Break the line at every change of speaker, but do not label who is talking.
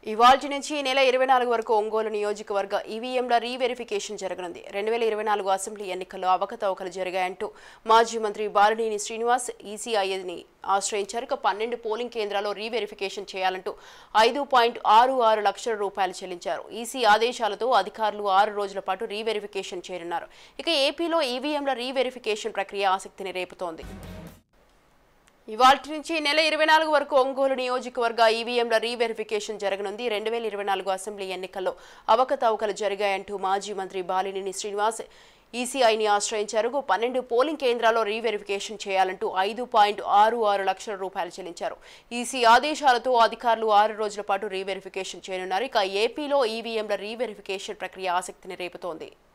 ఇవాల్టి నుంచి ఈ నెల ఇరవై నాలుగు వరకు ఒంగోలు నియోజకవర్గ ఈవీఎంల రీవెరిఫికేషన్ జరగనుంది రెండు వేల ఇరవై నాలుగు అసెంబ్లీ ఎన్నికల్లో అవకతవకలు జరిగాయంటూ మాజీ మంత్రి బాలినేని శ్రీనివాస్ ఈసీఐని ఆశ్రయించారు ఇక పన్నెండు పోలింగ్ కేంద్రాల్లో రీవెరిఫికేషన్ చేయాలంటూ ఐదు పాయింట్ ఆరు ఆరు లక్షల రూపాయలు చెల్లించారు ఈసీ ఆదేశాలతో అధికారులు ఆరు రోజుల పాటు రీవెరిఫికేషన్ చేయనున్నారు ఇక ఏపీలో ఈవీఎంల రీవెరిఫికేషన్ ప్రక్రియ ఆసక్తిని రేపుతోంది ఇవాటి నుంచి ఈ నెల ఇరవై నాలుగు వరకు ఒంగోలు నియోజకవర్గ ఈవీఎంల రీవెరిఫికేషన్ జరగనుంది రెండు వేల ఇరవై నాలుగు అసెంబ్లీ ఎన్నికల్లో అవకతవకలు జరిగాయంటూ మాజీ మంత్రి బాలినేని శ్రీనివాస్ ఈసీఐని ఆశ్రయించారు పన్నెండు పోలింగ్ కేంద్రాల్లో రీవెరిఫికేషన్ చేయాలంటూ ఐదు పాయింట్ ఆరు ఆరు లక్షల రూపాయలు చెల్లించారు ఈసీ ఆదేశాలతో అధికారులు ఆరు రోజుల పాటు రీవెరిఫికేషన్ చేయనున్నారు ఇక ఏపీలో ఈవీఎంల రీవెరిఫికేషన్ ప్రక్రియ ఆసక్తిని రేపుతోంది